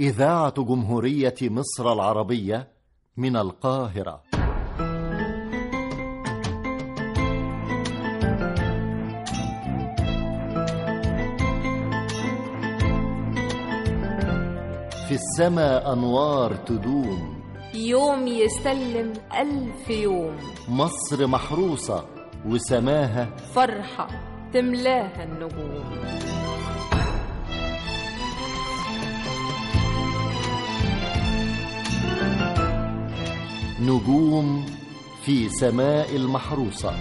إذاعة جمهورية مصر العربية من القاهرة في السماء أنوار تدوم يوم يسلم ألف يوم مصر محروسة وسماها فرحة تملاها النجوم نجوم في سماء المحروسة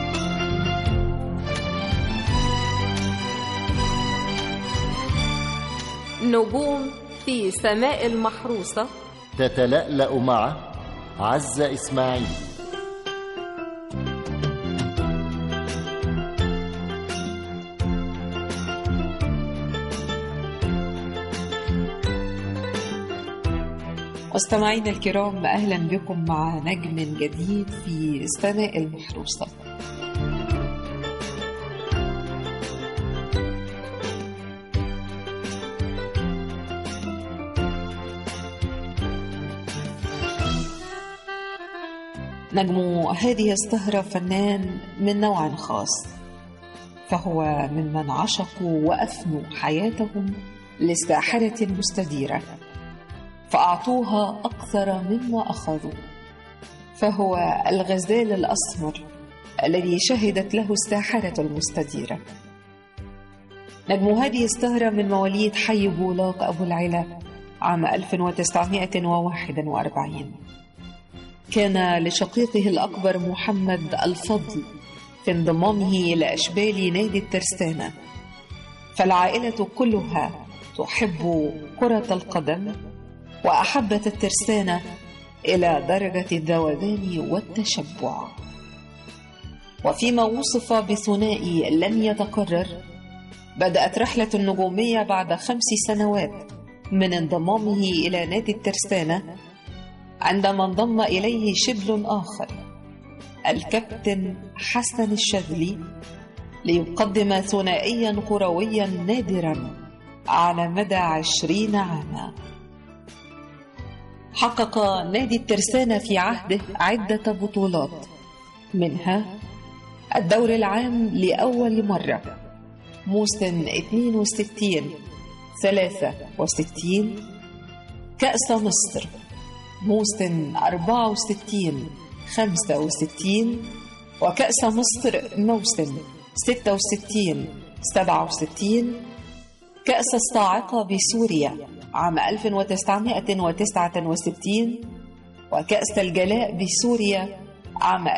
نجوم في سماء المحروسة تتلألأ مع عزة إسماعيل مستمعينا الكرام اهلا بكم مع نجم جديد في السماء المحروسه نجم هذه السهرة فنان من نوع خاص فهو ممن عشقوا وأفنوا حياتهم للساحرة المستديرة فأعطوها أكثر مما أخذوا فهو الغزال الأسمر الذي شهدت له الساحرة المستديرة نجم هذه السهرة من مواليد حي بولاق أبو العلا عام 1941 كان لشقيقه الأكبر محمد الفضل في انضمامه إلى أشبال نادي الترسانة فالعائلة كلها تحب كرة القدم وأحبت الترسانة إلى درجة الذوبان والتشبع وفيما وصف بثنائي لم يتكرر بدأت رحلة النجومية بعد خمس سنوات من انضمامه إلى نادي الترسانة عندما انضم إليه شبل آخر الكابتن حسن الشاذلي ليقدم ثنائيا كرويا نادرا على مدى عشرين عاما حقق نادي الترسانة في عهده عدة بطولات منها الدور العام لأول مرة موسم 62 63 كأس مصر موسم 64 65 وكأس مصر موسم 66 67 كأس الصاعقة بسوريا عام 1969 وكأس الجلاء بسوريا عام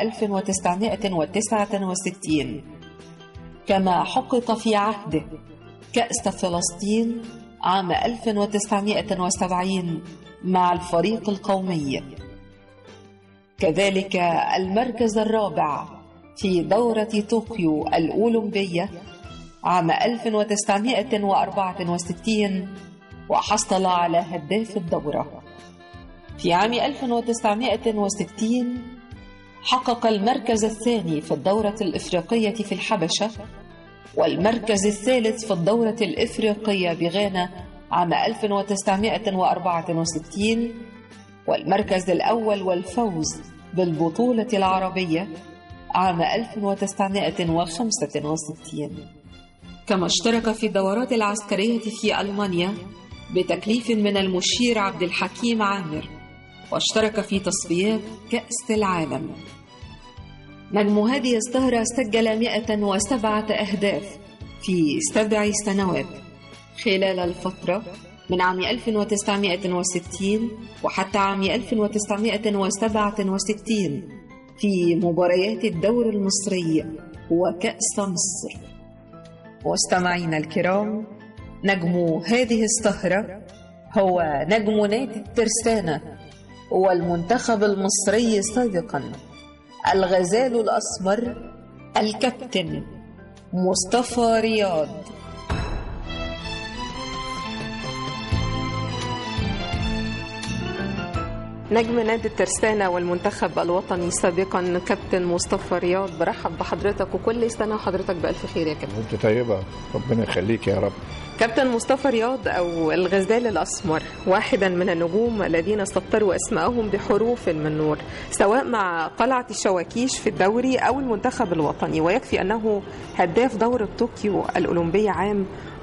1969 كما حقق في عهده كأس فلسطين عام 1970 مع الفريق القومي كذلك المركز الرابع في دورة طوكيو الأولمبية عام 1964 وحصل على هداف الدورة في عام 1960 حقق المركز الثاني في الدورة الإفريقية في الحبشة والمركز الثالث في الدورة الإفريقية بغانا عام 1964 والمركز الأول والفوز بالبطولة العربية عام 1965 كما اشترك في الدورات العسكرية في ألمانيا بتكليف من المشير عبد الحكيم عامر واشترك في تصفيات كأس العالم نجم هذه السهرة سجل 107 أهداف في سبع سنوات خلال الفترة من عام 1960 وحتى عام 1967 في مباريات الدور المصري وكأس مصر مستمعينا الكرام نجم هذه السهرة هو نجم نادي الترسانة والمنتخب المصري سابقا الغزال الأسمر الكابتن مصطفى رياض نجم نادي الترسانة والمنتخب الوطني سابقا كابتن مصطفى رياض برحب بحضرتك وكل سنة وحضرتك بألف خير يا كابتن وانت طيبة ربنا يخليك يا رب كابتن مصطفى رياض أو الغزال الأسمر واحدا من النجوم الذين سطروا أسماءهم بحروف من نور سواء مع قلعة الشواكيش في الدوري أو المنتخب الوطني ويكفي أنه هداف دورة طوكيو الأولمبية عام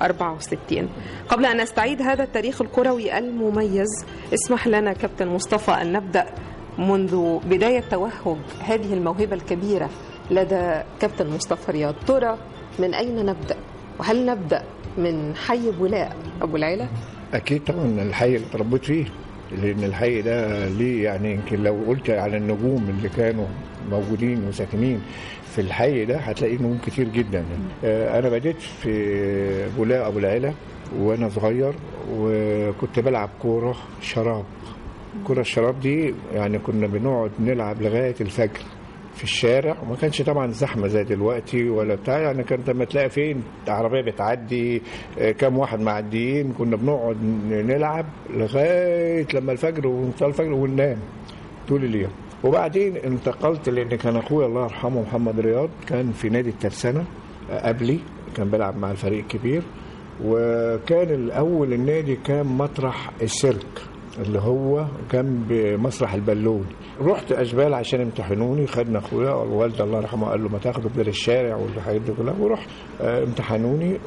64 قبل أن نستعيد هذا التاريخ الكروي المميز اسمح لنا كابتن مصطفى أن نبدأ منذ بداية توهج هذه الموهبة الكبيرة لدى كابتن مصطفى رياض ترى من أين نبدأ وهل نبدأ من حي بولاء أبو العيلة أكيد طبعا الحي اللي اتربيت فيه لأن الحي ده ليه يعني يمكن لو قلت على النجوم اللي كانوا موجودين وساكنين في الحي ده هتلاقي نجوم كتير جدا آه، أنا بديت في بولاء أبو العيلة وأنا صغير وكنت بلعب كورة شراب كرة الشراب دي يعني كنا بنقعد نلعب لغاية الفجر في الشارع وما كانش طبعا زحمه زي دلوقتي ولا بتاع يعني كانت لما تلاقي فين عربيه بتعدي آه، كام واحد معديين كنا بنقعد نلعب لغايه لما الفجر ونطلع الفجر وننام طول اليوم وبعدين انتقلت لان كان اخويا الله يرحمه محمد رياض كان في نادي الترسانه آه، قبلي كان بيلعب مع الفريق الكبير وكان الاول النادي كان مطرح السيرك اللي هو جنب مسرح البالون رحت اشبال عشان امتحنوني خدنا اخويا والوالد الله يرحمه قال له ما تاخده بدل الشارع والحاجات دي كلها ورحت آه، امتحنوني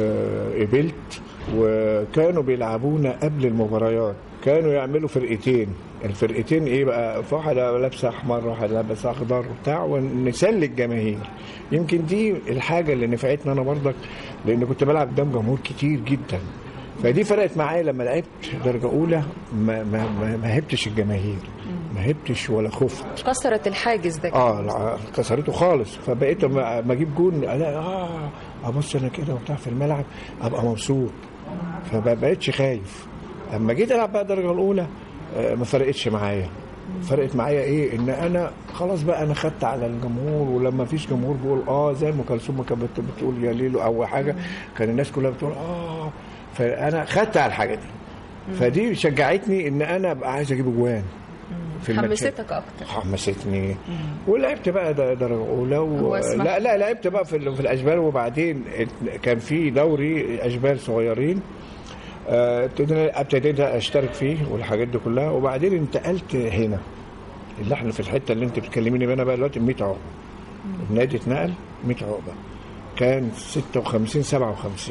وقبلت وكانوا بيلعبونا قبل المباريات كانوا يعملوا فرقتين الفرقتين ايه بقى واحده لابسه احمر واحده لابسه اخضر وبتاع ونسلي الجماهير يمكن دي الحاجه اللي نفعتني انا برضك لان كنت بلعب قدام جمهور كتير جدا فدي فرقت معايا لما لعبت درجه اولى ما ما ما, ما هبتش الجماهير ما هبتش ولا خفت كسرت الحاجز ده اه لا، كسرته خالص فبقيت اما أما اجيب جون الاقي اه ابص انا كده وبتاع في الملعب ابقى مبسوط فما بقتش خايف اما جيت العب بقى الدرجه الاولى آه، ما فرقتش معايا فرقت معايا ايه ان انا خلاص بقى انا خدت على الجمهور ولما فيش جمهور بيقول اه زي ام كلثوم ما كانت بت- بتقول يا ليلو او حاجه كان الناس كلها بتقول اه فانا خدت على الحاجه دي فدي شجعتني ان انا ابقى عايز اجيب اجوان في الماتشات. حمستك أكتر حمستني ولعبت بقى د- درجه اولى و... هو اسمح- لا لا لعبت بقى في, ال- في الاشبال وبعدين ات- كان في دوري اشبال صغيرين آه، ابتدينا ابتديت اشترك فيه والحاجات دي كلها وبعدين انتقلت هنا اللي احنا في الحته اللي انت بتكلميني منها بقى دلوقتي 100 عقبه النادي اتنقل 100 عقبه كان 56 57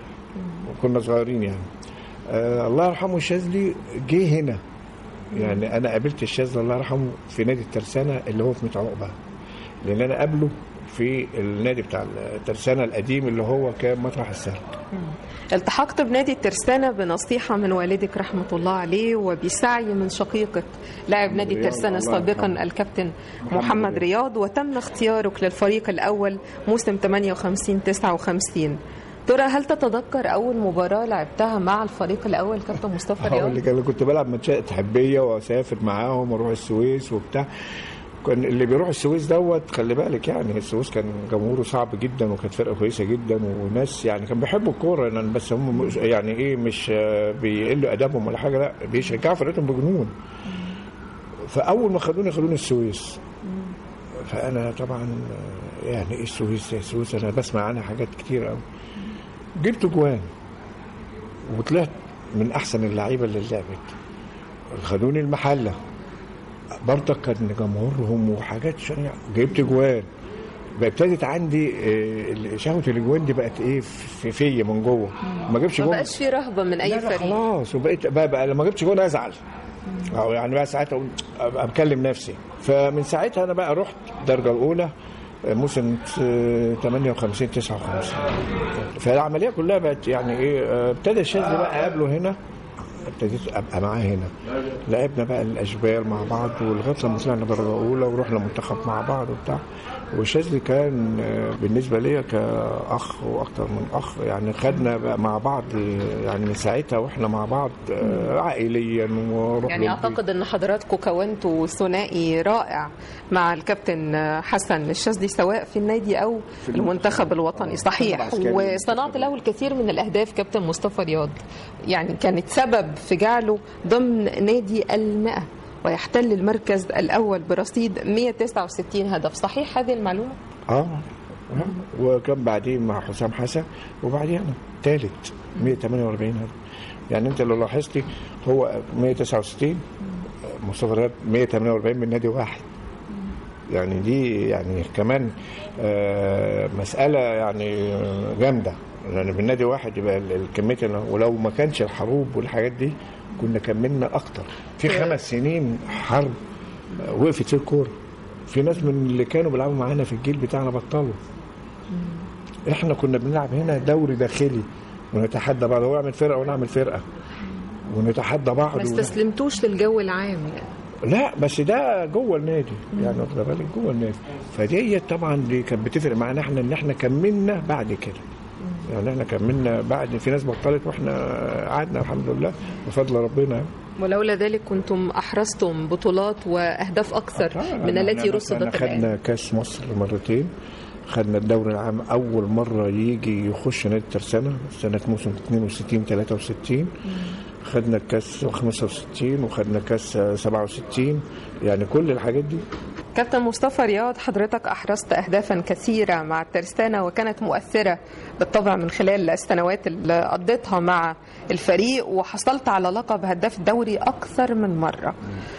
وكنا صغيرين يعني آه الله يرحمه الشاذلي جه هنا يعني انا قابلت الشاذلي الله يرحمه في نادي الترسانه اللي هو في 100 عقبه لان انا قابله في النادي بتاع الترسانه القديم اللي هو كان مطرح السهل التحقت بنادي الترسانة بنصيحة من والدك رحمة الله عليه وبسعي من شقيقك لاعب نادي رياض، الترسانة الله سابقا يرحمه. الكابتن محمد محمد رياض وتم اختيارك للفريق الأول موسم 58 59 ترى هل تتذكر أول مباراة لعبتها مع الفريق الأول كابتن مصطفى هقول رياض؟ لك انا كنت بلعب ماتشات حبيه واسافر معاهم واروح السويس وبتاع كان اللي بيروح السويس دوت خلي بالك يعني السويس كان جمهوره صعب جدا وكانت فرقه كويسه جدا وناس يعني كان بيحبوا الكوره يعني بس هم مش- يعني ايه مش آه، بيقلوا ادبهم ولا حاجه لا بيشجعوا فرقتهم بجنون فاول ما خدوني خدوني السويس فانا طبعا آه، يعني ايه السويس يا السويس انا بسمع عنها حاجات كتير قوي جبت جوان وطلعت من احسن اللعيبه اللي لعبت خدوني المحله برضك كان جمهورهم وحاجات شنيعة جبت جوان بقى ابتدت عندي آه، شهوه الاجوان دي بقت ايه في فيا من جوه ما جبش ما جون بقاش في رهبة من أي لا لا فريق خلاص وبقيت بقى, بقى لما جبتش جون ازعل او يعني بقى ساعتها اقول ابقى بكلم نفسي فمن ساعتها انا بقى رحت الدرجه الاولى موسم 58 59 فالعمليه كلها بقت يعني ايه آه، ابتدى الشاذلي بقى اقابله هنا ابتديت ابقى معاه هنا لعبنا بقى الاشبال مع بعض ولغايه لما طلعنا درجه اولى ورحنا منتخب مع بعض وبتاع والشاذلي كان آه، بالنسبه ليا كاخ واكتر من اخ يعني خدنا بقى مع بعض آه، يعني من ساعتها واحنا مع بعض آه، عائليا ورحنا يعني اعتقد ان حضراتكم كونتوا ثنائي رائع مع الكابتن حسن الشاذلي سواء في النادي او في المنتخب الوطني صحيح العسكري. وصنعت له الكثير من الاهداف كابتن مصطفى رياض يعني كانت سبب في جعله ضمن نادي المئة ويحتل المركز الأول برصيد 169 هدف صحيح هذه المعلومة؟ اه آه. وكان بعدين مع حسام حسن وبعدين انا ثالث 148 هدف يعني انت لو لاحظتي هو 169 مصطفى رياض 148 من نادي واحد يعني دي يعني كمان آه، مسألة يعني جامدة لأن من نادي واحد يبقى ال- الكمية اللي- ولو ما كانش الحروب والحاجات دي كنا كملنا أكتر في خمس سنين حرب آه، وقفت فيه الكورة في ناس من اللي كانوا بيلعبوا معانا في الجيل بتاعنا بطلوا احنا كنا بنلعب هنا دوري داخلي ونتحدى بعض هو يعمل فرقه ونعمل فرقه ونتحدى بعض ما ون- استسلمتوش للجو العام يعني لا بس ده جوه النادي يعني واخد بالك جوه النادي فدي طبعا دي كانت بتفرق معانا احنا ان احنا كملنا بعد كده يعني احنا كملنا بعد في ناس بطلت واحنا قعدنا الحمد لله بفضل ربنا ولولا ذلك كنتم أحرزتم بطولات وأهداف أكثر من أنا- التي أنا رصدت مثلاً الآن خدنا كاس مصر مرتين خدنا الدوري العام اول مره يجي يخش نادي الترسانه سنه موسم 62 63 خدنا الكاس 65 وخدنا كاس 67 يعني كل الحاجات دي كابتن مصطفى رياض حضرتك أحرزت أهدافا كثيرة مع الترسانة وكانت مؤثرة بالطبع من خلال السنوات اللي قضيتها مع الفريق وحصلت على لقب هداف الدوري أكثر من مرة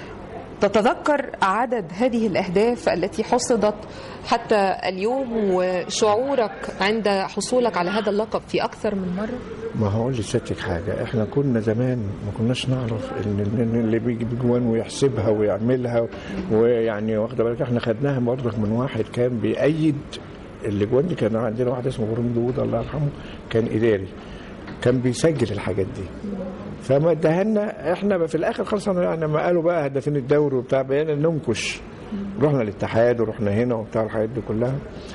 تتذكر عدد هذه الأهداف التي حصدت حتى اليوم وشعورك عند حصولك على هذا اللقب في أكثر من مرة ما هقول لسيادتك حاجه احنا كنا زمان ما كناش نعرف ان إن اللي بيجي بجوان ويحسبها ويعملها ويعني واخده بالك احنا خدناها برضك من واحد كان بيأيد الاجوان دي كان عندنا واحد اسمه ابراهيم داوود الله يرحمه كان اداري كان بيسجل الحاجات دي فما ادهنا احنا بقى في الاخر خالص أنا يعني لما قالوا بقى هدافين الدوري وبتاع بقينا ننكش رحنا الاتحاد ورحنا هنا وبتاع الحاجات دي كلها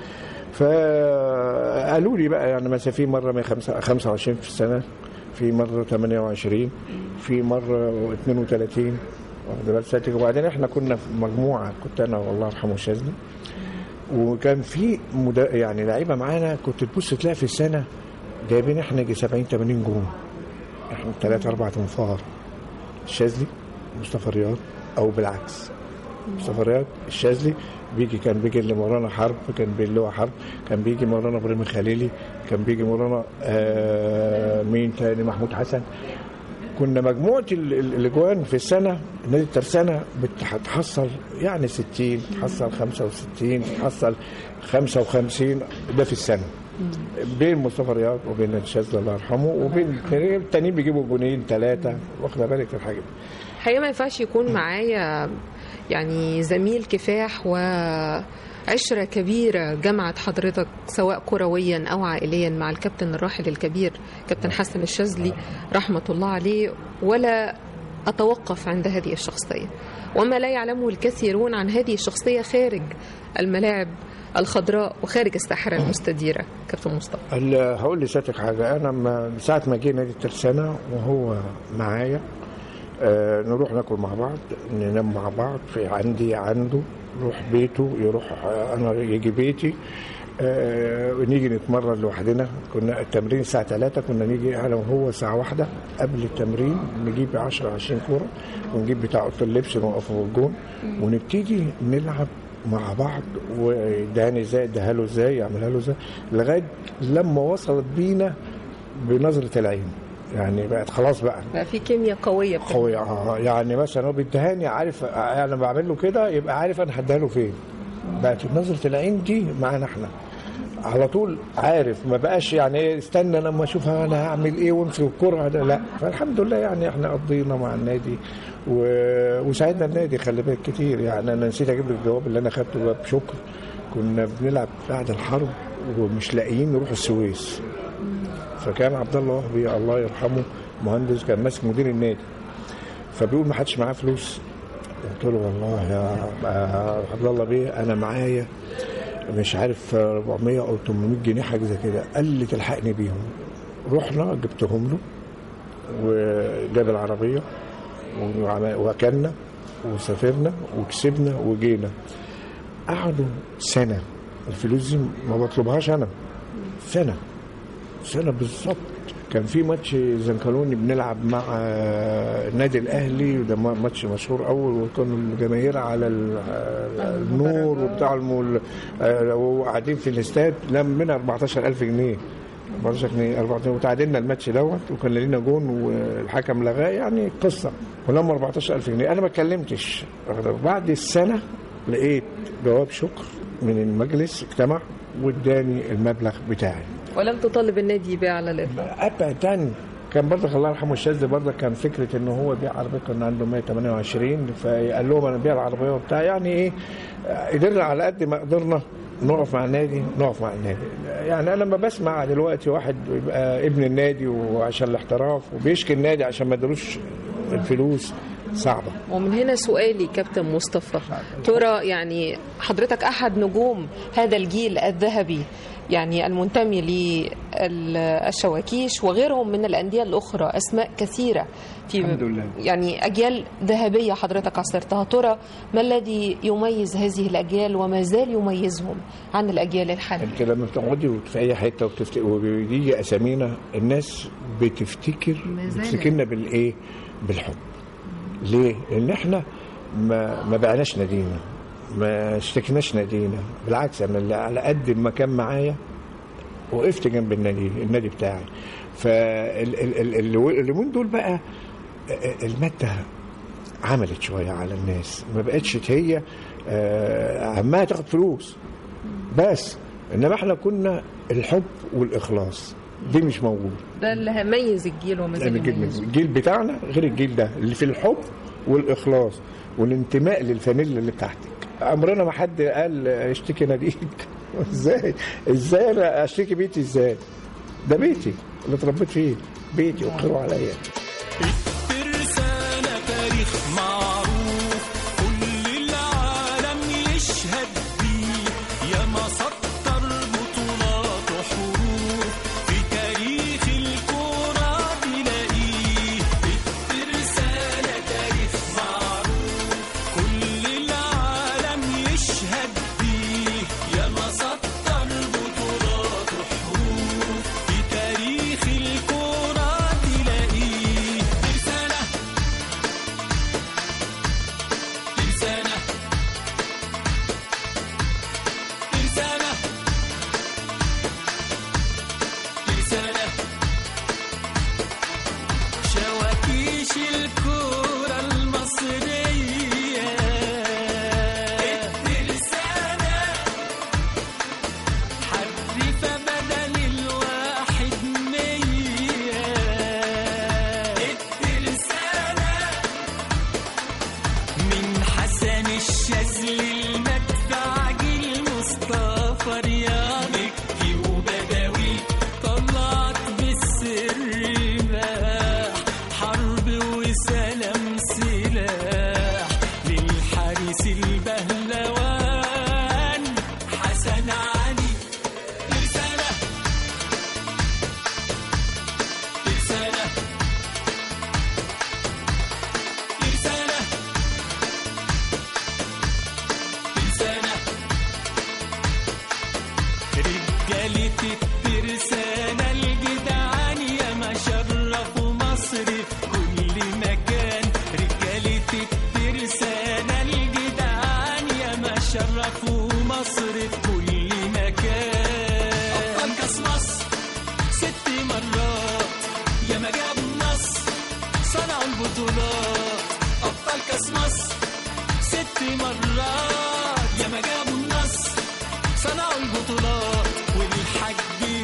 فقالوا لي بقى يعني مثلا في مره 125 في السنه في مره 28 في مره 32 واخد بالك ساعتها وبعدين احنا كنا في مجموعه كنت انا والله يرحمه الشاذلي وكان في مدا... يعني لعيبه معانا كنت تبص تلاقي في السنه جايبين احنا يجي 70 80 جون احنا ثلاثة أربعة أنفار الشاذلي مصطفى رياض أو بالعكس مصطفى رياض الشاذلي بيجي كان بيجي اللي مولانا حرب كان بيجي اللي هو حرب كان بيجي مولانا ابراهيم الخليلي كان بيجي مولانا آه مين تاني محمود حسن كنا مجموعة ال- ال- الاجوان في السنة نادي الترسانة بتحصل يعني 60 تحصل 65 تحصل 55 ده في السنة بين مصطفى رياض وبين نادي الشاذلي الله يرحمه وبين التانيين بيجيبوا جونين ثلاثة واخدة بالك في الحاجة دي. الحقيقة ما ينفعش يكون معايا يعني زميل كفاح وعشرة كبيرة جمعت حضرتك سواء كرويا أو عائليا مع الكابتن الراحل الكبير كابتن حسن الشاذلي رحمة الله عليه ولا أتوقف عند هذه الشخصية وما لا يعلمه الكثيرون عن هذه الشخصية خارج الملاعب الخضراء وخارج الساحرة المستديرة كابتن مصطفى ال- هقول لسيادتك حاجة أنا ما من ساعة ما جه نادي الترسانة وهو معايا آه نروح ناكل مع بعض ننام مع بعض في عندي عنده نروح بيته يروح آه أنا يجي بيتي آه ونيجي نتمرن لوحدنا كنا التمرين الساعة 3 كنا نيجي أنا وهو ساعة واحدة قبل التمرين نجيب 10 20 كورة ونجيب بتاع أوضة اللبس ونوقفه في الجون ونبتدي نلعب مع بعض واداني ازاي اداها له ازاي يعملها له ازاي لغايه لما وصلت بينا بنظره العين يعني بقت خلاص بقى بقى في كيمياء قوية بتبقى. قوي آه، يعني مثلا هو بيدهاني عارف آه، انا بعمل له كده يبقى عارف انا هديها له فين بقت نظره العين دي معانا احنا على طول عارف ما بقاش يعني ايه استنى لما اشوف انا هعمل ايه وامسك الكره ده لا فالحمد لله يعني احنا قضينا مع النادي و... وساعدنا النادي خلي بالك كتير يعني انا نسيت اجيب لك الجواب اللي انا خدته بقى بشكر كنا بنلعب بعد الحرب ومش لاقيين نروح السويس فكان عبد الله وهبي الله يرحمه مهندس كان ماسك مدير النادي فبيقول ما حدش معاه فلوس قلت له والله يا آه، عبد الله بيه انا معايا مش عارف 400 او 800 جنيه حاجه زي كده قال لي تلحقني بيهم رحنا جبتهم له وجاب العربيه وعم- واكلنا وسافرنا وكسبنا وجينا قعدوا سنه الفلوس دي ما بطلبهاش انا سنه سنه بالظبط كان في ماتش زنكلوني بنلعب مع آه، النادي الاهلي وده ما- ماتش مشهور اول وكانوا الجماهير على ال- آه، النور وبتاع المول آه، وقاعدين في الاستاد لم منها 14000 جنيه 14 جنيه 14 وتعادلنا الماتش دوت وكان لنا جون والحكم لغاه يعني قصه ولما 14000 جنيه انا ما اتكلمتش بعد السنه لقيت جواب شكر من المجلس اجتمع واداني المبلغ بتاعي ولم تطالب النادي بيع على الإطلاق ابدا كان برضك الله يرحمه الشاذلي برضك كان فكره ان هو بيع عربيه كان عنده 128 فقال لهم انا بيع العربيه وبتاع يعني ايه آه، قدرنا على قد ما قدرنا نقف مع النادي نقف مع النادي يعني انا لما بسمع دلوقتي واحد يبقى ابن النادي وعشان الاحتراف وبيشكي النادي عشان ما ادالوش الفلوس صعبه ومن هنا سؤالي كابتن مصطفى ترى يعني حضرتك أحد نجوم هذا الجيل الذهبي يعني المنتمي للشواكيش وغيرهم من الأندية الأخرى أسماء كثيرة في الحمد لله. يعني أجيال ذهبية حضرتك عصرتها ترى ما الذي يميز هذه الأجيال وما زال يميزهم عن الأجيال الحالية انت لما بتقعدي في اي حته وبتفت... وبيجي اسامينا الناس بتفتكر ما زالت. بتفتكرنا بالايه؟ بالحب. ليه؟ لان احنا ما ما بقناش نادينا ما اشتكناش نادينا بالعكس انا اللي على قد ما كان معايا وقفت جنب النادي النادي بتاعي فاليومين دول بقى الماده عملت شويه على الناس ما بقتش هي آه، عمالة تاخد فلوس بس انما احنا كنا الحب والاخلاص دي مش موجود ده اللي هيميز الجيل وما يعني زال الجيل, يميزه الجيل بتاعنا غير الجيل ده اللي في الحب والاخلاص والانتماء للفانيلا اللي بتاعتك عمرنا ما حد قال اشتكي ناديك ازاي ازاي انا اشتكي بيتي ازاي ده بيتي اللي اتربيت فيه بيتي وقروا عليا ترسانة تاريخ معروف كل العالم يشهد بيه يا ما سطر بطولات وحروف في تاريخ الكرة تلاقيه الترسانة تاريخ معروف كل العالم يشهد بيه يا ما سطر بطولات وحروف في تاريخ الكرة تلاقيه ترسانة ترسانة ترسانة ترسانة شواكيش الكرة المصرية الترسانة حرفة بدل الواحد مية الترسانة من حسن الشاذلي المدفعجي المصطفى رياض مكي وبدوي طلعت بالسر باح حرب وسلام سلاح للحارس البهلوان حسن علي ترسانة ترسانة ترسانة ترسانة رجالة الترسانة الجدعان يا ما شرفوا مصر في كل مكان رجالة الترسانة الجدعان يا ما شرفوا مصر في كل مكان أبطال كاس مصر ست مرات يا ما جابوا النصر صنعوا البطولات أبطال كاس مصر ست مرات يا ما جابوا النصر صنعوا البطولات والحج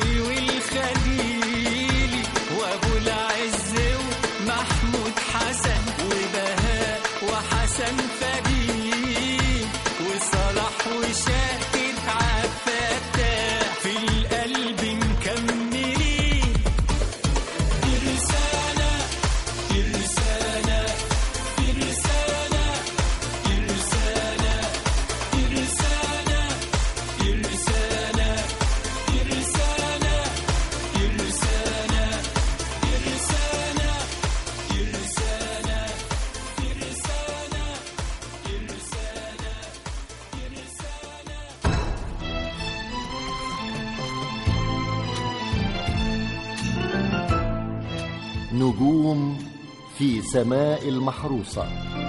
والخليلي وابو العز ومحمود حسن وبهاء وحسن فريد وصلاح وشاكر عبد في القلب مكملين ترسانة ترسانة ترسانة ترسانة ترسانة ترسانة نجوم في سماء المحروسة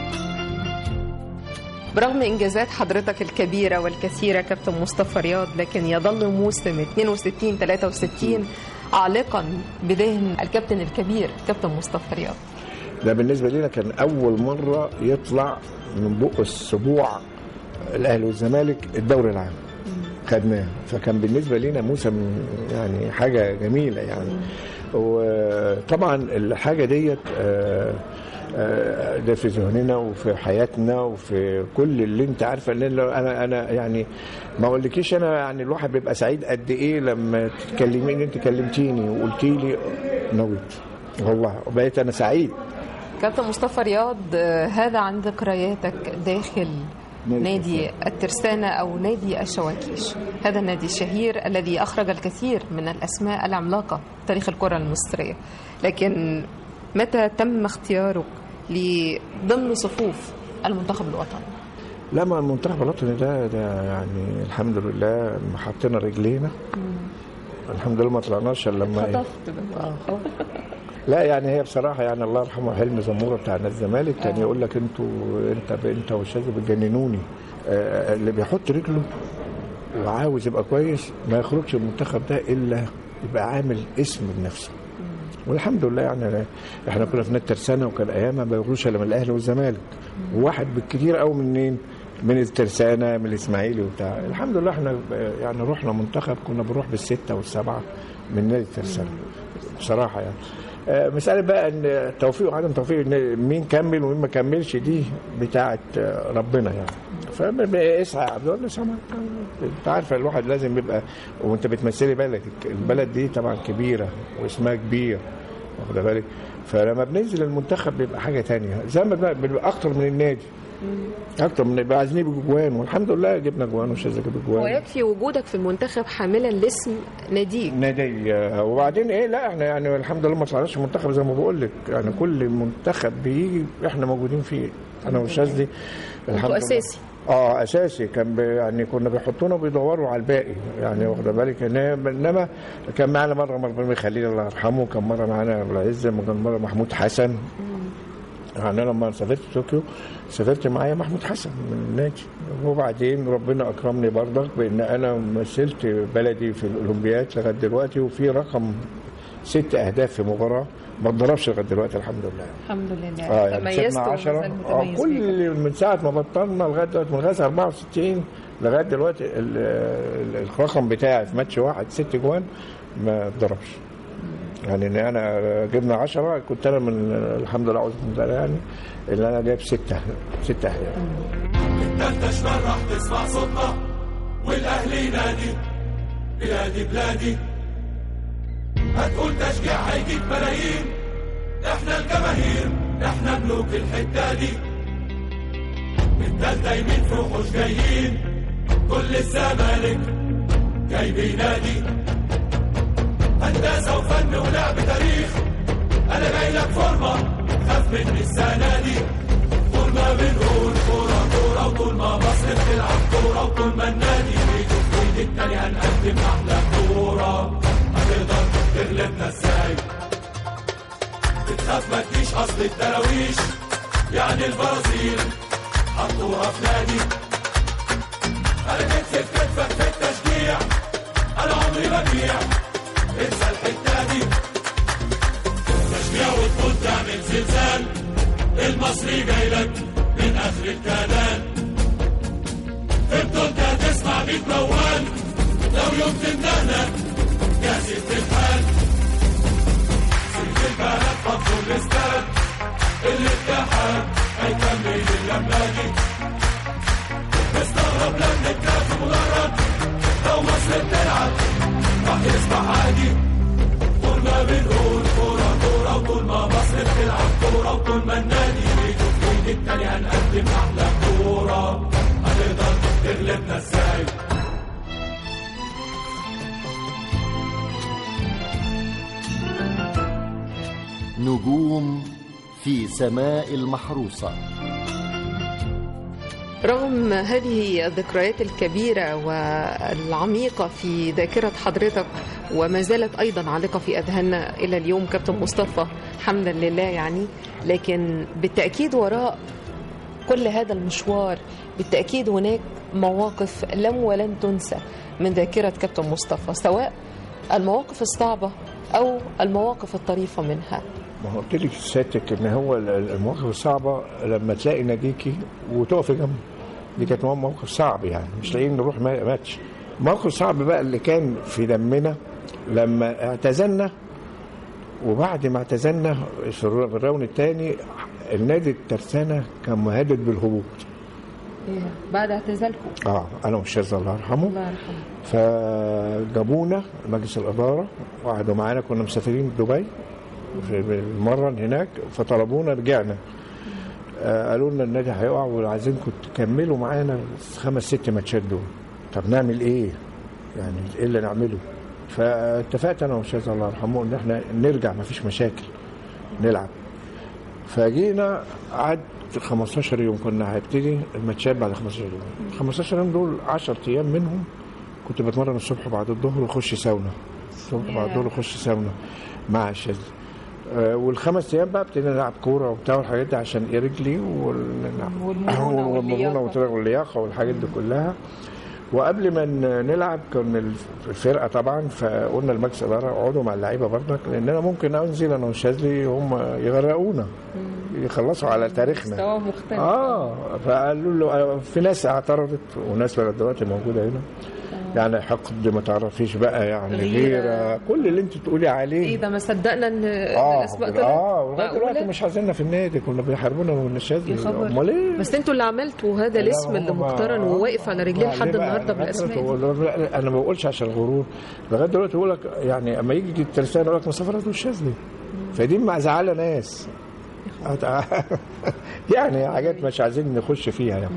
برغم انجازات حضرتك الكبيره والكثيره كابتن مصطفى رياض لكن يظل موسم 62 63 عالقا بذهن الكابتن الكبير كابتن مصطفى رياض ده بالنسبه لنا كان اول مره يطلع من بق السبوع الاهلي والزمالك الدوري العام خدناه فكان بالنسبه لنا موسم يعني حاجه جميله يعني وطبعا الحاجه ديت آه، آه، ده في ذهننا وفي حياتنا وفي كل اللي انت عارفه ان انا انا يعني ما اقولكيش انا يعني الواحد بيبقى سعيد قد ايه لما تكلميني انت كلمتيني وقلتي لي نويت والله وبقيت انا سعيد كابتن مصطفى رياض آه، هذا عن ذكرياتك داخل نادي نادي الترسانة أو نادي الشواكيش هذا النادي الشهير الذي أخرج الكثير من الأسماء العملاقة في تاريخ الكرة المصرية لكن متى تم اختيارك لضمن صفوف المنتخب الوطني لا ما المنتخب الوطني ده ده يعني الحمد لله لما حطينا رجلينا الحمد لله ما طلعناش الا لما إيه؟ لا يعني هي بصراحه يعني الله يرحمه حلمي زموره بتاع نادي الزمالك كان يقول لك انتوا انت انت والشاذ بتجننوني آه، اللي بيحط رجله وعاوز يبقى كويس ما يخرجش من المنتخب ده الا يبقى عامل اسم لنفسه والحمد لله يعني احنا كنا في نادي ترسانه وكان ايامها ما بيخرجش الا من الاهلي والزمالك وواحد بالكثير قوي منين؟ من الترسانه من الاسماعيلي وبتاع الحمد لله احنا يعني رحنا منتخب كنا بنروح بالسته والسبعه من نادي الترسانه بصراحه يعني آه، مسألة بقى ان توفيق وعدم توفيق ان مين كمل ومين ما كملش دي بتاعت آه، ربنا يعني فبقى اسعى يا عبد الله سامع انت عارف الواحد لازم يبقى وانت بتمثلي بلدك البلد دي طبعا كبيره واسمها كبير واخد بالك فلما بننزل المنتخب بيبقى حاجه تانية زي ما بقى- بنبقى اكتر من النادي اكتر من بقى عايزين نجيب جوان والحمد لله جبنا جوان وشاذ جاب جوان ويكفي وجودك في المنتخب حاملا لاسم ناديك نادي آه، وبعدين ايه لا احنا يعني الحمد لله ما طلعناش منتخب زي ما بقول لك يعني كل منتخب بيجي احنا موجودين فيه انا والشاذلي الحمد لله اساسي اه اساسي كان بي يعني كنا بيحطونا وبيدوروا على الباقي يعني واخد بالك إن- انما كان معانا مره مرة خليل الله يرحمه كان مره معانا ابو العز كان مره محمود حسن يعني أنا لما سافرت طوكيو سافرت معايا محمود حسن من النادي وبعدين ربنا اكرمني برضك بان انا مثلت بلدي في الاولمبياد لغايه دلوقتي وفي رقم ست اهداف في مباراه ما اتضربش لغايه دلوقتي الحمد لله الحمد لله اه يعني تميزت كسبنا 10 وما زال اه متميز بيك. كل من ساعه ما بطلنا لغايه دلوقتي من غاز 64 لغايه دلوقتي ال- ال- الرقم بتاعي في ماتش واحد ست جوان ما اتضربش يعني ان انا جبنا 10 كنت انا من الحمد لله اعوذ بالله يعني اللي انا جايب سته سته اهداف انت شمال راح تسمع صوتنا والاهلي ينادي بلادي بلادي هتقول تشجيع هيجيب ملايين احنا الجماهير احنا ملوك الحته دي التالتة يمين في وحوش جايين كل الزمالك جاي بينادي هندسة وفن ولعب تاريخ انا جاي لك فورمة خاف مني السنة دي طول ما بنقول كورة كورة وطول ما مصر بتلعب كورة وطول ما النادي بيده في ايد التاني هنقدم أحلى كورة هتقدر تغلبنا ازاي بتخاف ما تجيش أصل الدراويش يعني البرازيل حطوها في نادي أنا كتف في كتفك في التشجيع أنا عمري ببيع انسى الحتة دي تشجيع وتقول تعمل زلزال المصري جاي لك من اخر الكنال في بطولتك هتسمع بيت موال لو يوم تندهنا جاهزين في الحال سيف البلد فضل الاستاد الاتحاد هيكمل اللمة دي مستغرب لما الكاف مدرج لو مصر بتلعب راح يسمع عادي طول ما بنقول كورة كورة وطول ما مصر بتلعب كورة وطول ما النادي بيده في ايد التاني هنقدم أحلى كورة هتقدر تغلبنا ازاي نجوم في سماء المحروسة رغم هذه الذكريات الكبيرة والعميقة في ذاكرة حضرتك وما زالت أيضا عالقة في أذهاننا إلى اليوم كابتن مصطفى حمدا لله يعني لكن بالتأكيد وراء كل هذا المشوار بالتأكيد هناك مواقف لم ولن تنسى من ذاكرة كابتن مصطفى سواء المواقف الصعبة أو المواقف الطريفة منها ما هو قلت لك سيادتك ان هو المواقف الصعبه لما تلاقي ناديكي وتقفي جنبه دي كانت موقف صعب يعني مش لاقيين نروح ما- ماتش موقف صعب بقى اللي كان في دمنا لما اعتزلنا وبعد ما اعتزلنا في الر- في الراوند الثاني النادي الترسانه كان مهدد بالهبوط بعد اعتزالكم اه انا والشاذ الله يرحمه الله يرحمه فجابونا مجلس الاداره وقعدوا معانا كنا مسافرين دبي في المره هناك فطلبونا رجعنا آه، قالوا لنا النادي هيقع وعايزينكم تكملوا معانا خمس ست ماتشات دول طب نعمل ايه؟ يعني ايه اللي نعمله؟ فاتفقت انا والشاذ الله يرحمه ان احنا نرجع مفيش مشاكل نلعب فجينا قعد 15 يوم كنا هنبتدي الماتشات بعد 15 يوم 15 يوم دول 10 ايام منهم كنت بتمرن الصبح بعد الظهر واخش ساونا الصبح بعد الظهر واخش ساونا مع الشاذ آه، والخمس ايام بقى ابتدينا نلعب كوره وبتاع والحاجات دي عشان إيه رجلي وال- والمرونة واللياقة. والمرونه واللياقه والحاجات دي كلها وقبل ما ن- نلعب كان الف- الفرقه طبعا فقلنا المجلس الاداره اقعدوا مع اللعيبه برضك لان انا ممكن انزل انا والشاذلي هم يغرقونا يخلصوا على تاريخنا مستوى مختلف اه فقالوا له في ناس اعترضت وناس لغايه دلوقتي موجوده هنا يعني حقد ما تعرفيش بقى يعني غيرة. غيره كل اللي انت تقولي عليه ايه ده ما صدقنا ان اه الاسماء طلعت اه ولغايه معقولة؟ دلوقتي مش عايزيننا في النادي كنا بيحاربونا من يا الشاذلي خبر. امال ايه بس انتوا اللي عملتوا هذا الاسم لا، اللي هم- مقترن وواقف على رجليه لا، لحد ليه بقى؟ النهارده لغاية بالاسماء دلوقتي دي. هو- لا، لا، انا ما بقولش عشان الغرور لغايه دلوقتي بقول لك يعني اما يجي الترسانه يقول لك مصطفى رضا الشاذلي فدي مزعله ناس يعني حاجات مش عايزين نخش فيها يعني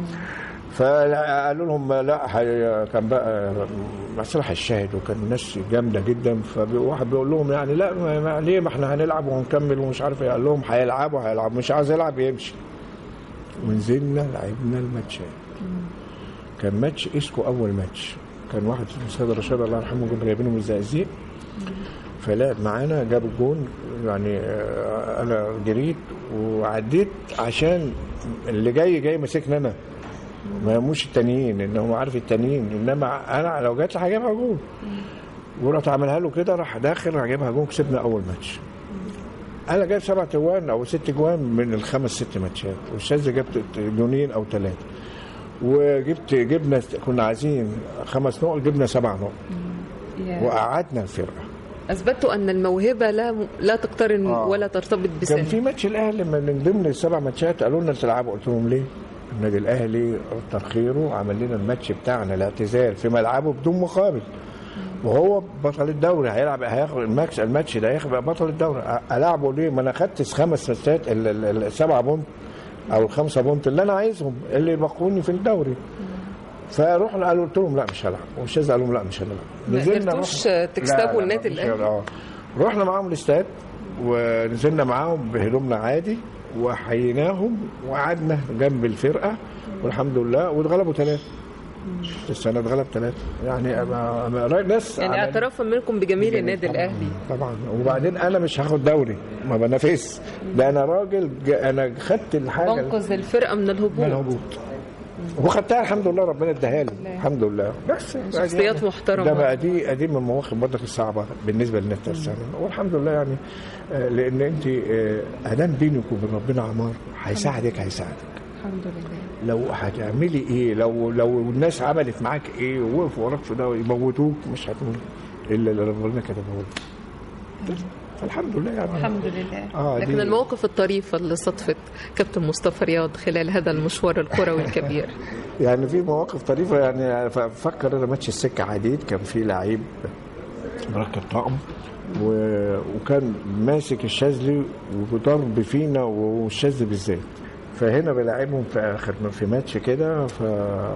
فقالوا لهم لا هي- كان بقى مسرح الشاهد وكان ناس جامده جدا فواحد بيقول لهم يعني لا ما ما ليه ما احنا هنلعب وهنكمل ومش عارف ايه قال لهم هيلعبوا هيلعبوا مش عايز يلعب يمشي ونزلنا لعبنا الماتشات كان ماتش اسكو اول ماتش كان واحد اسمه سيد رشاد الله يرحمه كنا جايبينه من الزقازيق فلعب معانا جاب الجون يعني آه، انا جريت وعديت عشان اللي جاي جاي ماسكني انا ما يهموش التانيين ان هو عارف التانيين انما انا لو جات لي هجيبها جون ورحت عاملها له كده راح داخل هجيبها جون كسبنا اول ماتش انا جايب سبع جوان او ست جوان من الخمس ست ماتشات والشاذ جاب جونين او ثلاثه وجبت جبنا كنا عايزين خمس نقط جبنا سبع نقط يا. وقعدنا الفرقه اثبتوا ان الموهبه لا لا تقترن آه. ولا ترتبط كان بسن في ماتش الاهلي من ضمن السبع ماتشات قالوا لنا تلعبوا قلت لهم ليه؟ النادي الاهلي كتر خيره عمل لنا الماتش بتاعنا الاعتزال في ملعبه بدون مقابل وهو بطل الدوري هيلعب هياخد الماتش الماتش ده هياخد بطل الدوري أ- العبه ليه؟ ما انا خدت خمس ماتشات ال- ال- السبعه بونت او الخمسه بونت اللي انا عايزهم اللي بقوني في الدوري فرحنا قالوا قلت لهم لا مش هلعب والشاذ قال لهم لا مش هنلعب ما نزلنا قدرتوش رحنا- تكسبوا لا، لا، النادي مفيش- الأهلي. اه رحنا معاهم الاستاد ونزلنا معاهم بهدومنا عادي وحييناهم وقعدنا جنب الفرقه والحمد لله واتغلبوا ثلاثه السنه اتغلب ثلاثه يعني أما أما ناس يعني عمل- اعترافا منكم بجميل النادي طبعاً- الاهلي طبعا وبعدين انا مش هاخد دوري ما بنافس ده انا راجل ج- انا خدت الحاجه بنقذ الفرقه من من الهبوط الهبوط وخدتها الحمد لله ربنا اداها لي الحمد لله بس شخصيات محترمة. ده بقى دي دي من المواقف برضك الصعبه بالنسبه للناس السنه والحمد لله يعني آه، لان انت آه، ادام بينك وبين ربنا عمار هيساعدك هيساعدك الحمد لله لو هتعملي ايه لو لو الناس عملت معاك ايه ووقفوا وراك في ده يموتوك مش هتقول الا اللي ربنا كتبه لك بس. فالحمد لله يعني الحمد لله آه، لكن دي- المواقف الطريفه اللي صدفت كابتن مصطفى رياض خلال هذا المشوار الكروي الكبير يعني في مواقف طريفه يعني ففكر انا ماتش السكه عديد كان في لعيب مركب طقم و... وكان ماسك الشاذلي وضرب فينا والشاذلي بالذات فهنا بلاعبهم في اخر في ماتش كده ف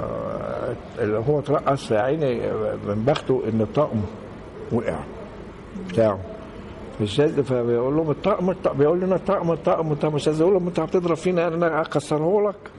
اللي هو اترقص في عيني من بخته ان الطقم وقع بتاعه في الشاذ فبيقول لهم الطقم الطقم بيقول لنا الطقم الطقم الطقم مش عايز اقول لهم انت هتضرب فينا انا اكسره لك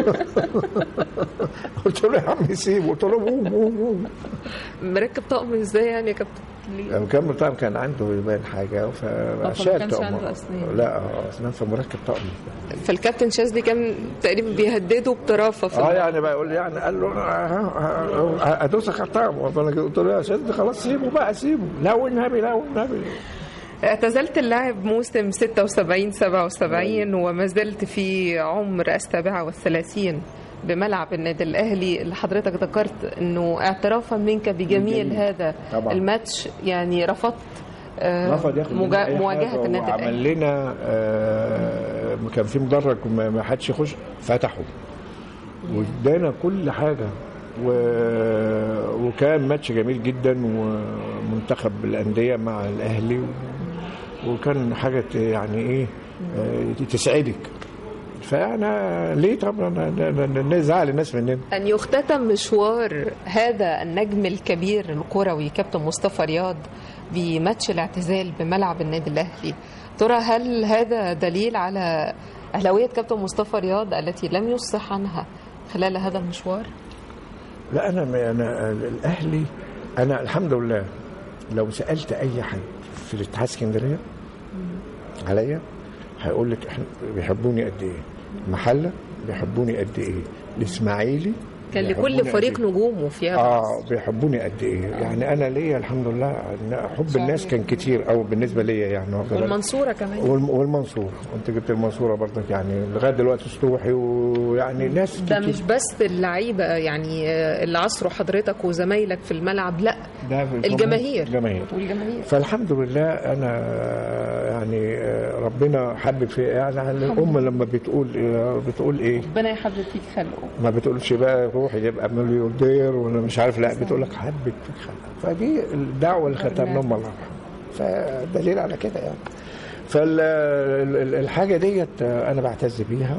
قلت له يا عم سيبه قلت له قوم قوم قوم مركب طقم ازاي يعني يا كابتن ليه؟ لما كان طقم كان عنده يبان حاجه فشال كانش طقم عنده أسنان. لا اه اسنان فمركب طقم فالكابتن شاذلي كان تقريبا بيهدده بطرافه في اه الموضوع. يعني بقى يقول لي يعني قال له أنا ادوسك على الطقم فانا قلت له يا شد خلاص سيبه بقى سيبه لا والنبي لا والنبي اعتزلت اللعب موسم 76 77 وما زلت في عمر السابعة والثلاثين بملعب النادي الأهلي اللي حضرتك ذكرت أنه اعترافا منك بجميل جميل. هذا طبعا. الماتش يعني رفضت آه، رفض ياخد مجا- مننا أي مواجهة حاجة النادي الأهلي وعمل لنا آه، كان في مدرج وما ما حدش يخش فتحه وادانا كل حاجه و... وكان ماتش جميل جدا ومنتخب الانديه مع الاهلي و... وكان حاجه ت- يعني ايه آه، تسعدك فانا ليه طبعا نزعل الناس مننا أن يختتم مشوار هذا النجم الكبير الكروي كابتن مصطفى رياض بماتش الاعتزال بملعب النادي الأهلي ترى هل هذا دليل على أهلاوية كابتن مصطفى رياض التي لم يفصح عنها خلال هذا المشوار؟ لا انا ما انا الاهلي انا الحمد لله لو سالت اي حد في الاتحاد اسكندريه عليا هيقول لك احنا بيحبوني قد ايه المحله بيحبوني قد ايه الاسماعيلي كان بيحبوني لكل قد فريق إيه. نجومه فيها اه بيحبوني قد ايه يعني انا ليا الحمد لله إن حب الناس كان كتير قوي بالنسبه ليا يعني واخد بالك؟ والمنصورة كمان والم- والمنصور انت جبت المنصوره برضك يعني لغايه دلوقتي سطوحي ويعني ناس ده كتير. مش بس اللعيبة يعني آه، اللي عصروا حضرتك وزمايلك في الملعب لا ده في الجماهير الجماهير والجماهير فالحمد لله انا يعني ربنا حبب في يعني الام لما بتقول بتقول ايه ربنا يحبب فيك خلقه ما بتقولش بقى روحي يبقى مليونير ولا مش عارف لا بتقول لك حبب فيك خلق فدي الدعوه اللي خدتها من ام الله يرحمها فدليل على كده يعني فالحاجة ديت أنا بعتز بيها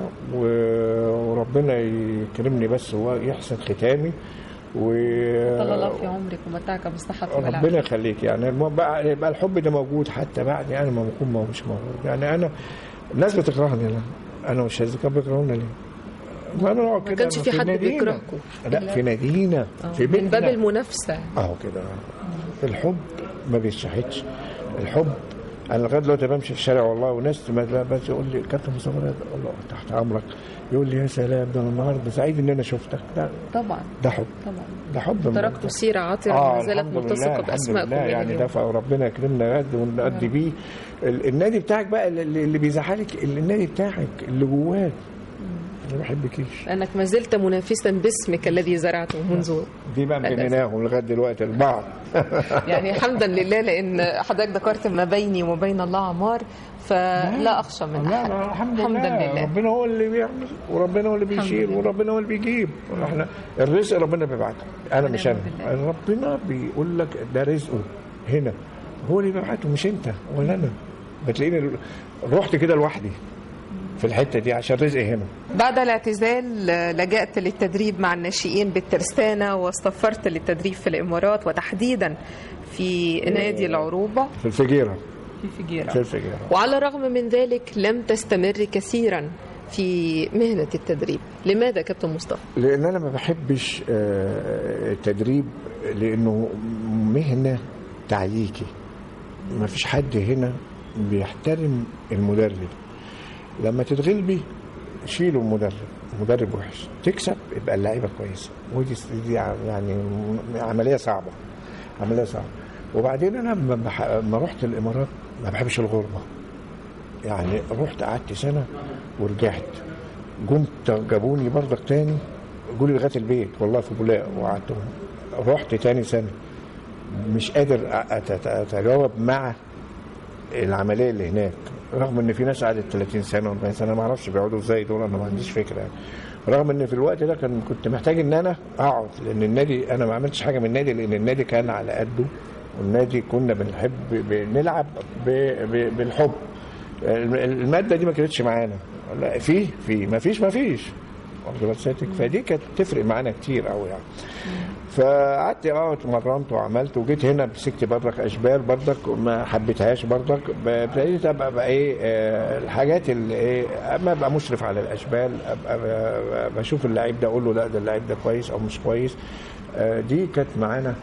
و- وربنا يكرمني بس هو يحسن ختامي و طال الله في عمرك ومتعك بالصحة ربنا والعافية يخليك يعني الم- بقى يبقى الحب ده موجود حتى بعد انا ما بكون ما مش موجود يعني انا الناس بتكرهني لا انا والشاذلي كانوا بيكرهونا ليه؟ ما انا نقعد ما كده كانش في حد نادينا. بيكرهكم. لا في نادينا في من بيتنا باب المنافسة اهو كده الحب ما بيشحتش الحب انا لغايه دلوقتي بمشي في الشارع والله وناس ما لا بس يقول لي كابتن مصطفى رياض، اقول له تحت امرك يقول لي يا سلام ده انا النهارده سعيد ان انا شفتك ده طبعا ده حب طبعا ده حب من تركتوا ربنا. سيرة عاطرة اه ما زالت الحمد لله، ملتصقة الحمد بأسمائكم لله إلى يعني اليوم. ده فربنا يكرمنا قد ونقضي بيه ال- النادي بتاعك بقى اللي اللي بيزعلك النادي بتاعك اللي جواك ما بحبكيش لأنك ما زلت منافسا باسمك الذي زرعته منذ دي بقى مجنناهم لغايه دلوقتي البعض يعني حمدا لله لأن حضرتك ذكرت ما بيني وبين الله عمار فلا أخشى من لا أحد لا الحمد حمدا لله لله ربنا هو اللي بيعمل وربنا هو اللي بيشيل لله. وربنا هو اللي بيجيب احنا الرزق ربنا بيبعته انا مش انا بالله. ربنا بيقول لك ده رزقه هنا هو اللي بيبعته مش انت ولا انا بتلاقيني رحت كده لوحدي في الحته دي عشان رزقي هنا بعد الاعتزال آه، لجأت للتدريب مع الناشئين بالترسانة واستفرت للتدريب في الإمارات وتحديدا في نادي العروبة في الفجيره في في فجيرة الفجيره وعلى الرغم من ذلك لم تستمر كثيرا في مهنة التدريب لماذا كابتن مصطفى؟ لان انا ما بحبش آه، التدريب لانه مهنه تعييكي ما فيش حد هنا بيحترم المدرب لما تتغلبي شيلوا المدرب المدرب وحش تكسب يبقى اللعيبه كويسه ودي دي يعني عمليه صعبه عمليه صعبه وبعدين انا لما بح- لما رحت الامارات ما بحبش الغربه يعني رحت قعدت سنه ورجعت قمت جابوني برضك تاني جولي لغايه البيت والله في بولاق وقعدتهم رحت تاني سنه مش قادر أ- أت- اتجاوب مع العمليه اللي هناك رغم ان في ناس قعدت 30 سنه و40 سنه ما اعرفش بيقعدوا ازاي دول انا ما عنديش فكره يعني. رغم ان في الوقت ده كان كنت محتاج ان انا اقعد لان النادي انا ما عملتش حاجه من النادي لان النادي كان على قده والنادي كنا بنحب بنلعب ب- ب- بالحب الماده دي ما كانتش معانا لا في في ما فيش ما فيش واخد بال سيادتك فدي كانت تفرق معانا كتير قوي يعني فقعدت اه اتمرنت وعملت وجيت هنا مسكت برضك اشبال برضك ما حبيتهاش برضك ب- ابتديت ابقى بقى ايه آه، الحاجات اللي ايه اما ابقى مشرف على الاشبال ابقى ب- بشوف اللعيب ده اقول له لا ده اللعيب ده كويس او مش كويس آه، دي كانت معانا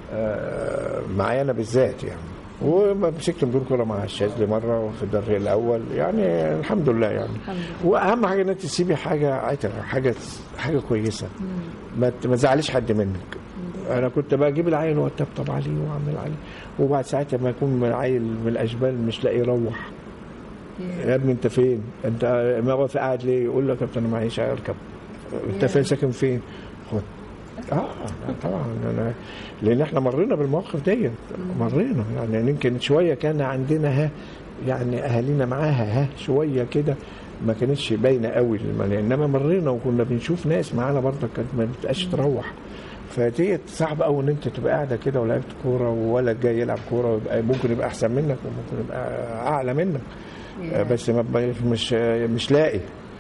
آه، معايا انا بالذات يعني ومسكت مدير كوره مع الشاذلي مره في الدرجه الاول يعني الحمد لله يعني واهم حاجه ان انت تسيبي حاجه عطره حاجه حاجه كويسه ما ت- ما تزعليش حد منك انا كنت بجيب العيل واتبطب عليه واعمل عليه وبعد ساعتها ما يكون من العيل من الاشبال مش لاقي يروح يا ابني انت فين؟ انت ما واقف قاعد ليه؟ يقول له يا كابتن انا معيش اركب انت فين ساكن فين؟ خد اه لا طبعا انا لان احنا مرينا بالمواقف ديت مرينا يعني يمكن شويه كان عندنا ها يعني اهالينا معاها ها شويه كده ما كانتش باينه قوي للمن- انما مرينا وكنا بنشوف ناس معانا برضه كانت ما بتبقاش تروح فديت صعب قوي ان انت تبقى قاعده كده ولعبت كوره وولد جاي يلعب كوره ويبقى ممكن يبقى احسن منك وممكن يبقى اعلى منك آه، بس ما مش مش لاقي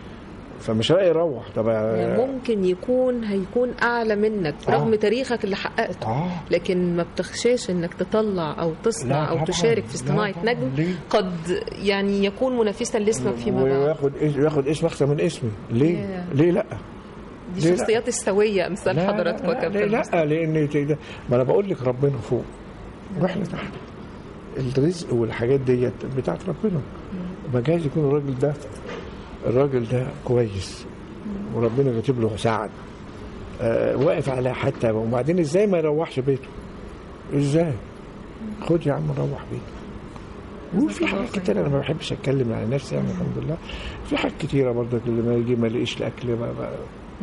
فمش لاقي يروح طب يعني ممكن يكون هيكون اعلى منك آه. رغم تاريخك اللي حققته اه لكن ما بتخشاش انك تطلع او تصنع لا او طبعاً. تشارك في لا صناعه طبعاً. نجم ليه؟ قد يعني يكون منافسا لاسمك فيما بعد وياخد إس- وياخد اسم احسن من اسمي ليه؟ ياه. ليه لا؟ دي ليه لا؟ شخصيات السويه امثال لا حضراتكم يا لا, كابتن لا, مصطفى. لا لان ت- ده- ما انا بقول لك ربنا فوق واحنا تحت الرزق والحاجات ديت بتاعت ربنا ما جايز يكون الراجل ده الراجل ده كويس وربنا كاتب له سعد آه واقف على حتى وبعدين ازاي ما يروحش بيته ازاي خد يا عم روح بيته وفي حاجات كتير انا ما بحبش اتكلم على نفسي يعني الحمد لله في حاجات كتيره برضك اللي ما يجي ما يلاقيش الاكل ما ما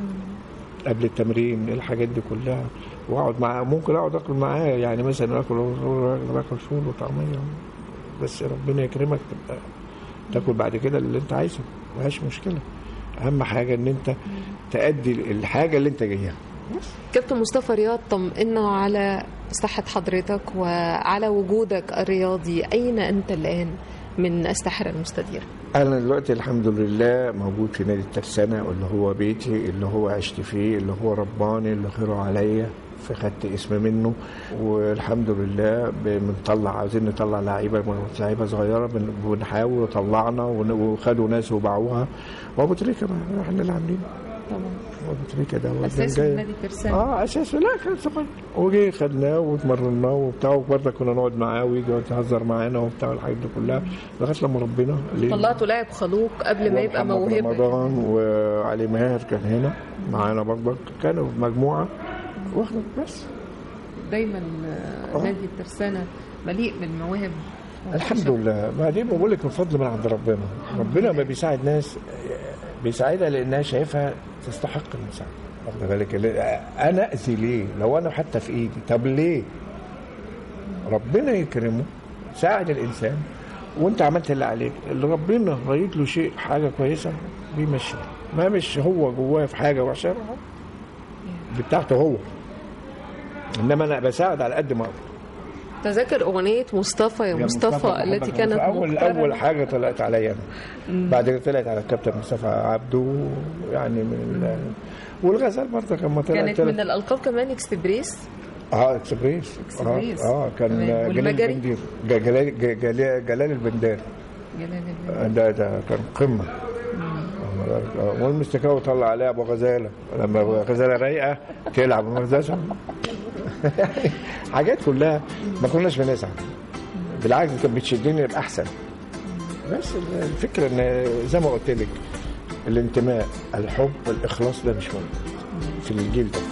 قبل التمرين الحاجات دي كلها واقعد معاه ممكن اقعد اكل معاه يعني مثلا اكل باكل فول وطعميه بس ربنا يكرمك تبقى تاكل بعد كده اللي انت عايزه مفيهاش مشكله اهم حاجه ان انت تأدي الحاجه اللي انت جايها كابتن مصطفى رياض طمئنا على صحة حضرتك وعلى وجودك الرياضي أين أنت الآن من الساحرة المستديرة انا دلوقتي الحمد لله موجود في نادي الترسانة اللي هو بيتي اللي هو عشت فيه اللي هو رباني اللي خيره عليا فخدت اسم منه والحمد لله بنطلع عاوزين نطلع لعيبه لعيبه صغيره بن- بنحاول وطلعنا ون- وخدوا ناس وباعوها وابو تريكه ما احنا اللي عاملين طبعا ابو تريكه ده هو أساس كان جاي- نادي الترسانة اه اساسه لا كان صغير وجي خدناه واتمرناه وبتاع وبرضه كنا نقعد معاه ويجي يهزر معانا وبتاع والحاجات دي كلها لغايه لما ربنا ليه- طلعته لاعب خلوق قبل ما يبقى ومحمد موهبة رمضان وعلي ماهر كان هنا معانا برضك كانوا في مجموعه واحنا بس دايما آه. نادي الترسانة مليء بالمواهب الحمد لله بعدين بقول لك من فضل من عند ربنا ربنا ما بيساعد ناس بيساعدها لانها شايفها تستحق المساعده واخد بالك انا اذي ليه لو انا حتى في ايدي طب ليه ربنا يكرمه ساعد الانسان وانت عملت اللي عليك اللي ربنا رايد له شيء حاجه كويسه بيمشي ما مش هو جواه في حاجه وحشه دي بتاعته هو انما انا بساعد على قد ما اقدر تذاكر أغنية مصطفى يا يا مصطفى التي بحبك. كانت اول مقترنة. اول حاجه طلعت عليا انا بعد كده طلعت على الكابتن مصطفى عبده يعني من ال... والغزال برضه لما طلعت كانت من الألقاب كمان اكسبريس اه اكسبريس إكسبريس. اه, آه كان تمام. جلال والمجري؟ البندير ج- جلال ج- جلال, جلال البنداري جلال الله. آه، ده ده كان قمه آه، والمستكاوي طلع عليها ابو غزاله لما أبو غزاله رايقه تلعب ما رضاش حاجات كلها ما كناش بنسعى بالعكس كانت بتشدني ابقى احسن بس الفكره ان زي ما قلت لك الانتماء الحب الاخلاص ده مش موجود في الجيل ده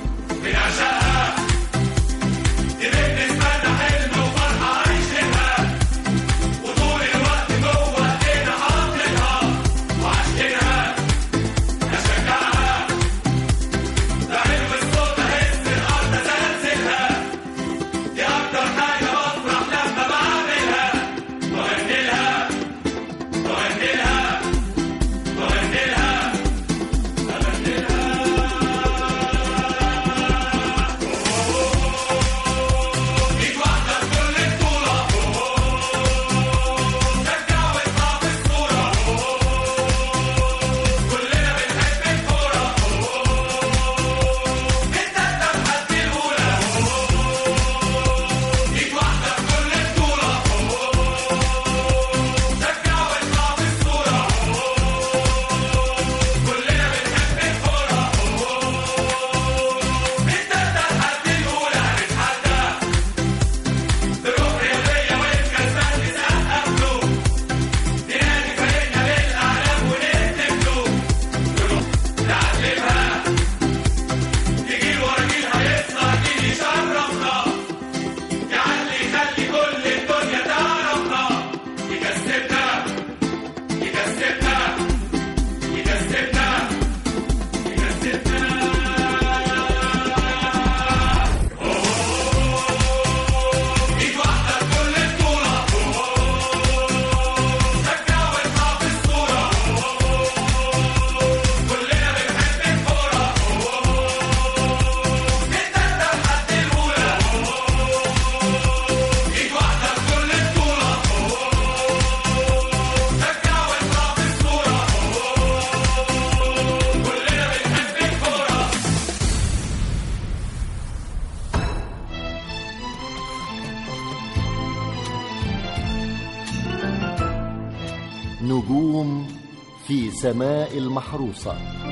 في سماء المحروسة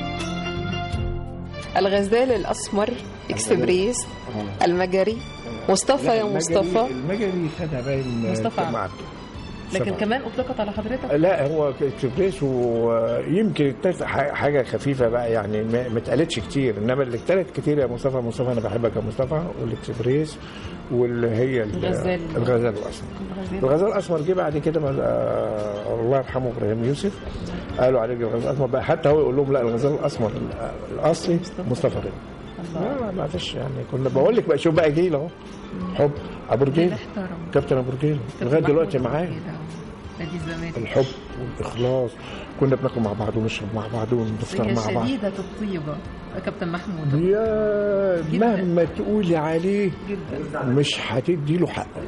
الغزال الأسمر إكسبريس المجري مصطفى يا مصطفى المجري خدها باين مصطفى مع عبده لكن مصطفى. كمان أطلقت على حضرتك لا هو اكسبريس ويمكن اتفق ح- حاجه خفيفه بقى يعني ما ما اتقالتش كتير انما اللي اتقالت كتير يا مصطفى مصطفى انا بحبك يا مصطفى والاكسبريس واللي هي ال- الغزال. الغزال الاسمر الغزال الاسمر جه بعد كده ما- آه، الله يرحمه ابراهيم يوسف قالوا عليه الغزال الاسمر بقى حتى هو يقول لهم لا الغزال الاسمر ال- الاصلي مصطفى رضا لا لا ما فيش يعني كنا بقول لك بقى شوف بقى جيل اهو حب ابو رجيل كابتن ابو رجيل لغايه دلوقتي معايا نادي الزمالك الحب والاخلاص كنا بناكل مع بعض ونشرب مع بعض ونفطر هي مع بعض شديدة الطيبة كابتن محمود يا جداً. مهما تقولي عليه جدا مش هتدي له حقه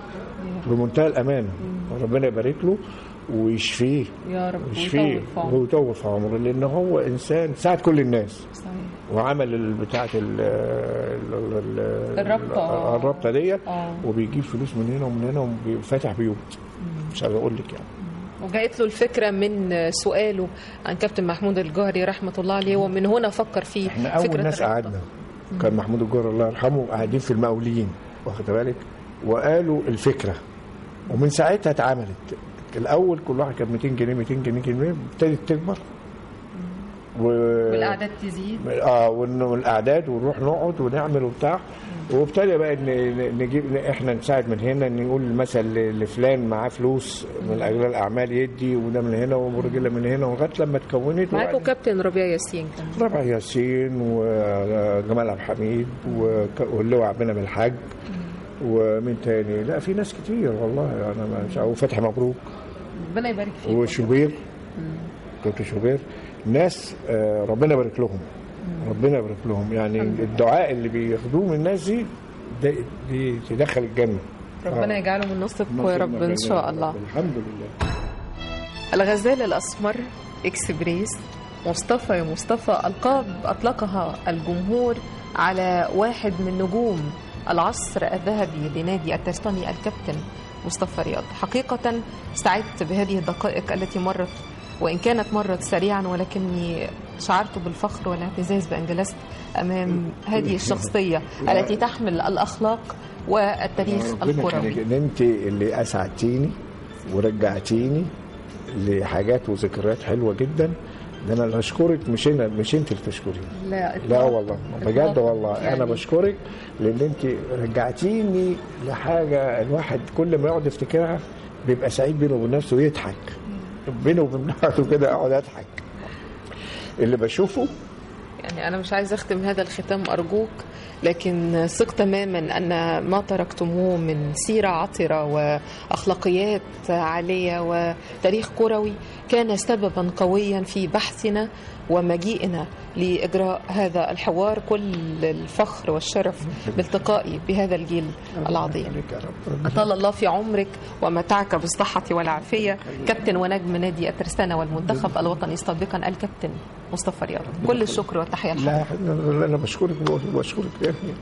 بمنتهى الامانه ربنا يبارك له ويشفيه يا رب ويشفيه ويطول في عمره. ويطول في عمره لان هو انسان ساعد كل الناس صحيح وعمل ال- بتاعه ال- ال- ال- الرابطة. الرابطه ديت آه. وبيجيب فلوس من هنا ومن هنا وفاتح بيوت مش عايز اقول لك يعني وجاءت له الفكرة من سؤاله عن كابتن محمود الجوهري رحمة الله عليه ومن هنا فكر في احنا اول فكرة ناس الرابطة. قعدنا كان محمود الجوهر الله يرحمه قاعدين في المقاولين واخد بالك وقالوا الفكره ومن ساعتها اتعملت الاول كل واحد كان 200 جنيه 200 جنيه جنيه ابتدت تكبر و... والأعداد تزيد اه وإنه والاعداد ونروح نقعد ونعمل وبتاع وابتدى بقى ن- ن- نجيب احنا نساعد من هنا نقول مثلا ل- لفلان معاه فلوس من اجل الاعمال يدي وده من هنا ورجاله من هنا لغايه لما اتكونت معاكم وبعد- كابتن ربيع ياسين كان ربع ياسين وجمال عبد الحميد وك- واللواء عبد من الحاج ومين تاني لا في ناس كتير والله انا مش عارف وفتحي مبروك ربنا يبارك فيك وشوبير كابتن شوبير ناس آه، ربنا يبارك لهم ربنا يبارك لهم يعني الدعاء اللي بياخدوه من الناس دي ده- دي تدخل الجنه ربنا آه. يجعله من نصيبكم يا رب ان شاء الله الحمد لله الغزال الأسمر إكسبريس مصطفى يا مصطفى ألقاب أطلقها الجمهور على واحد من نجوم العصر الذهبي لنادي الترساني الكابتن مصطفى رياض حقيقة سعدت بهذه الدقائق التي مرت وإن كانت مرت سريعا ولكني شعرت بالفخر والاعتزاز بأن جلست أمام هذه الشخصية التي تحمل الأخلاق والتاريخ ربنا الكروي يخليك ان انت اللي اسعدتيني ورجعتيني لحاجات وذكريات حلوه جدا ده انا اللي اشكرك مش انا مش انت اللي تشكريني لا لا والله بجد إطلاقاً. والله يعني انا بشكرك لان انت رجعتيني لحاجه الواحد كل ما يقعد يفتكرها بيبقى سعيد بينه وبين نفسه ويضحك بينه وبين نفسه كده اقعد اضحك اللي بشوفه يعني أنا مش عايزة أختم هذا الختام أرجوك لكن ثق تماما أن ما تركتموه من سيرة عطرة وأخلاقيات عالية وتاريخ كروي كان سببا قويا في بحثنا ومجيئنا لإجراء هذا الحوار كل الفخر والشرف بالتقائي بهذا الجيل العظيم عليك يا رب أطال الله في عمرك ومتعك بالصحة والعافية كابتن ونجم نادي الترسانة والمنتخب الوطني سابقا الكابتن مصطفى رياض كل الشكر والتحية لحضرتك لا يا حبيبي، انا بشكرك بشكرك يا ابني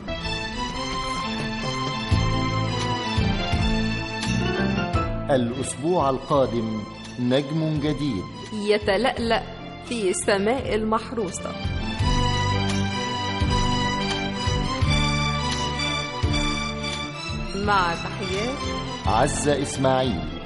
الأسبوع القادم نجم جديد يتلألأ في سماء المحروسة مع تحيات عزة إسماعيل